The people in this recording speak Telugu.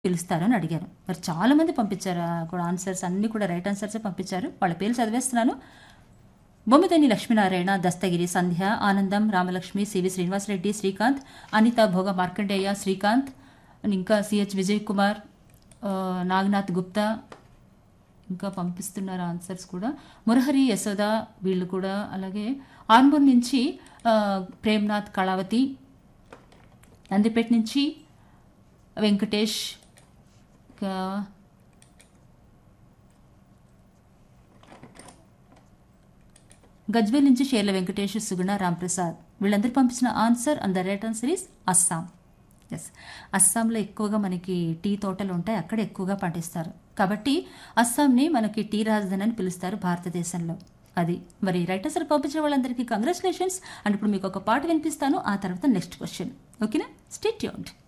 పిలుస్తారని అడిగారు మరి చాలా మంది పంపించారు ఆ కూడా ఆన్సర్స్ అన్ని కూడా రైట్ ఆన్సర్సే పంపించారు వాళ్ళ పేర్లు చదివేస్తున్నాను బొమ్మిదేని లక్ష్మీనారాయణ దస్తగిరి సంధ్య ఆనందం రామలక్ష్మి సివి శ్రీనివాసరెడ్డి శ్రీకాంత్ అనిత భోగ మార్కండేయ శ్రీకాంత్ ఇంకా సిహెచ్ విజయ్ కుమార్ ఆ, నాగనాథ్ గుప్తా ఇంకా పంపిస్తున్నారు ఆన్సర్స్ కూడా మురహరి యశోద వీళ్ళు కూడా అలాగే ఆన్బూర్ నుంచి ఆ, ప్రేమ్నాథ్ కళావతి నందిపేట నుంచి వెంకటేష్ ఇంకా గజ్వేల్ నుంచి షేర్ల వెంకటేష్ సుగుణ రాంప్రసాద్ వీళ్ళందరూ పంపించిన answer and the right answer is Assam yes అస్సాంలో ఎక్కువగా మనకి టీ తోటలు ఉంటాయి అక్కడ ఎక్కువగా పండిస్తారు కాబట్టి అస్సాంని మనకి టీ రాజధాని అని పిలుస్తారు భారతదేశంలో అది మరి రైట్ ఆన్సర్ పంపించిన వాళ్ళందరికీ కంగ్రాచులేషన్స్ అండ్ ఇప్పుడు మీకు ఒక పాట వినిపిస్తాను ఆ తర్వాత నెక్స్ట్ క్వశ్చన్ ఓకేనా స్టేట్ యూన్డ్